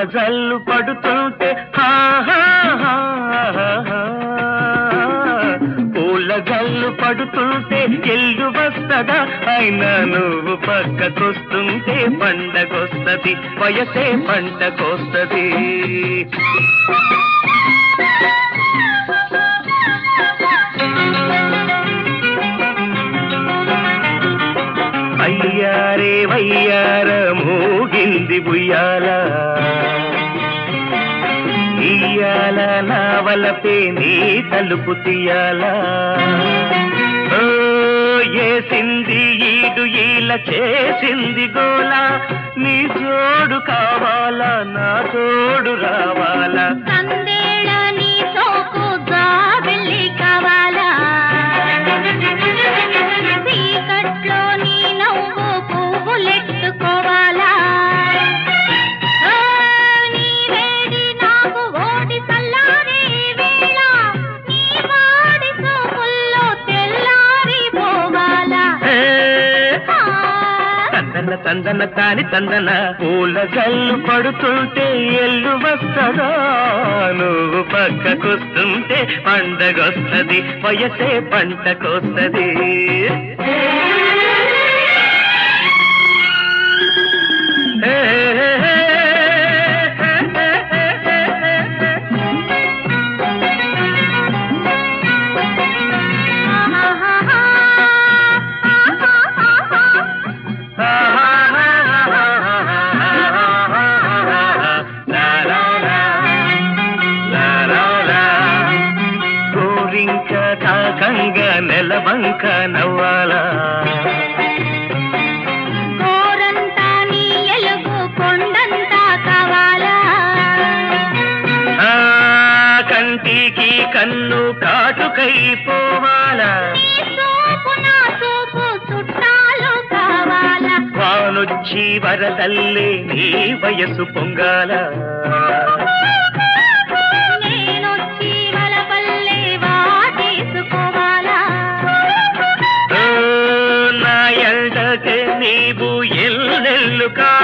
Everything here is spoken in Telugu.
జల్లు పడుతుంటే హా హా హా హా హా. పూల జల్లు పడుతుంటే ఎల్లు వస్తదా అయినా నువ్వు పక్కకొస్తుంటే పండగొస్తది వయసే పంటకొస్తది అయ్యారే వయ్యార మూగింది బుయ్యాల ఇయ్యాల నా వలపే నీ తలుపు తీయాల ఓ, ఏసింది ఈడు ఈల చేసింది గోల నీ జోడు కావాలా నా తోడు రావాలా సందేళ నీ సోకు జాబిల్లి కావాలా చీకట్లో నీ నవ్వు పువ్వులెట్టుకోవాలా ఆ, నీ వేడి నాకు ఓడి చల్లారే వేళ నీ వాడి సోకుల్లో తెల్లారిపోవాలా హే, ఆ, తందన తందన తాని తందన పూల జల్లు పడుతుంటే ఎల్లు వస్తదా నువ్వు పక్కకొస్తుంటే పండగొస్తది వయసే పంటకొస్తది హే, హే, హే, హే, హే, హే, హే, హే. ఆహాహాహా, ఆహాహాహా. గోరింక కాకంగా నెలవంక నవ్వాలా గోరంతా నీ ఎలుగు కొండంతా కావాలా ఆ కంటికి కన్ను కాటుకైపోవాలా నీ చూపు నా చూపు చుట్టాలు కావాలా వానొచ్చి వరదల్లే నీ వయసు పొంగాల నేనొచ్చి వలపల్లె వాటేసుకోవాలా ఓ, నా ఎల్డకే నీవు ఎల్లెల్లు కా